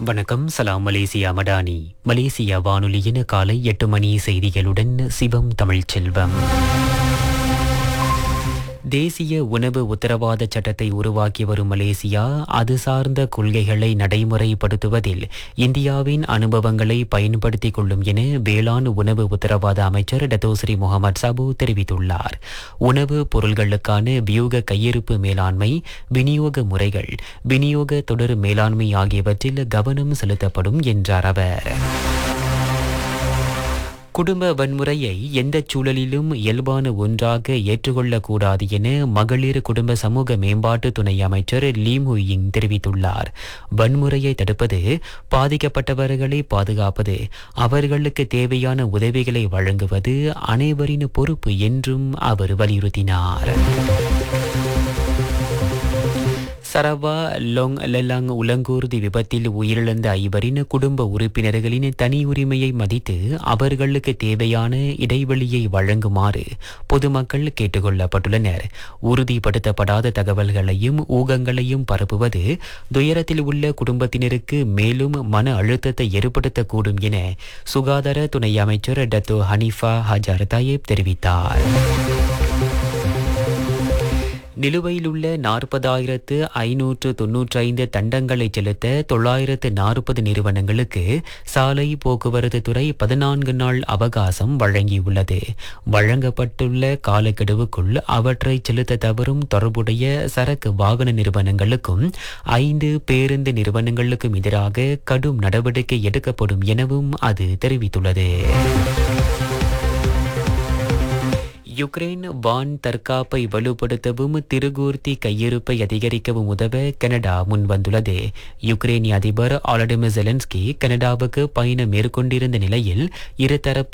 வணக்கம் சலாம் Malaysia Madani Malaysia வானொலியின் காலை எட்டு மணி செய்திகளுடன் சிவம் தமிழ்ச்செல்வம் தேசிய உணவு உத்தரவாத சட்டத்தை உருவாக்கி வரும் மலேசியா அது சார்ந்த கொள்கைகளை நடைமுறைப்படுத்துவதில் இந்தியாவின் அனுபவங்களை பயன்படுத்திக் கொள்ளும் என வேளாண் உணவு உத்தரவாத அமைச்சர் டத்தோஸ்ரீ முகமது சாபு தெரிவித்துள்ளார் உணவு பொருள்களுக்கான வியூக கையிருப்பு மேலாண்மை விநியோக முறைகள் விநியோக தொடர் மேலாண்மை ஆகியவற்றில் கவனம் செலுத்தப்படும் என்றார் அவர் குடும்ப வன்முறையை எந்த சூழலிலும் இயல்பான ஒன்றாக ஏற்றுக்கொள்ளக்கூடாது என மகளிர் குடும்ப சமூக மேம்பாட்டு துணை அமைச்சர் லீம் ஹுயிங் தெரிவித்துள்ளார் வன்முறையை தடுப்பது பாதிக்கப்பட்டவர்களை பாதுகாப்பது அவர்களுக்கு தேவையான உதவிகளை வழங்குவது அனைவரின் பொறுப்பு என்றும் அவர் வலியுறுத்தினார் சரவா லொங் லெலாங் உலங்கூர்தி விபத்தில் உயிரிழந்த ஐவரின் குடும்ப உறுப்பினர்களின் தனி உரிமையை மதித்து அவர்களுக்கு தேவையான இடைவெளியை வழங்குமாறு பொதுமக்கள் கேட்டுக்கொள்ளப்பட்டுள்ளனர் உறுதிப்படுத்தப்படாத தகவல்களையும் ஊகங்களையும் பரப்புவது துயரத்தில் உள்ள குடும்பத்தினருக்கு மேலும் மன அழுத்தத்தை ஏற்படுத்தக்கூடும் என சுகாதார துணை அமைச்சர் டத்தோ ஹனீஃபா ஹஜார் தாயேப் தெரிவித்தார் நிலுவையில் உள்ள நாற்பதாயிரத்து ஐநூற்று தொன்னூற்றி ஐந்து தண்டங்களை செலுத்த தொள்ளாயிரத்து நாற்பது நிறுவனங்களுக்கு சாலை போக்குவரத்து துறை பதினான்கு நாள் அவகாசம் வழங்கியுள்ளது வழங்கப்பட்டுள்ள காலக்கெடுவுக்குள் அவற்றை செலுத்த தவறும் தொடர்புடைய சரக்கு வாகன நிறுவனங்களுக்கும் ஐந்து பேருந்து நிறுவனங்களுக்கும் எதிராக கடும் நடவடிக்கை எடுக்கப்படும் எனவும் அது தெரிவித்துள்ளது யுக்ரைன் வான் தற்காப்பை வலுப்படுத்தவும் திருகூர்த்தி கையிருப்பை அதிகரிக்கவும் உதவ கனடா முன்வந்துள்ளது யுக்ரைனிய அதிபர் ஆலடிமிர் ஜெலன்ஸ்கி கனடாவுக்கு பயணம் மேற்கொண்டிருந்த நிலையில் இருதரப்பு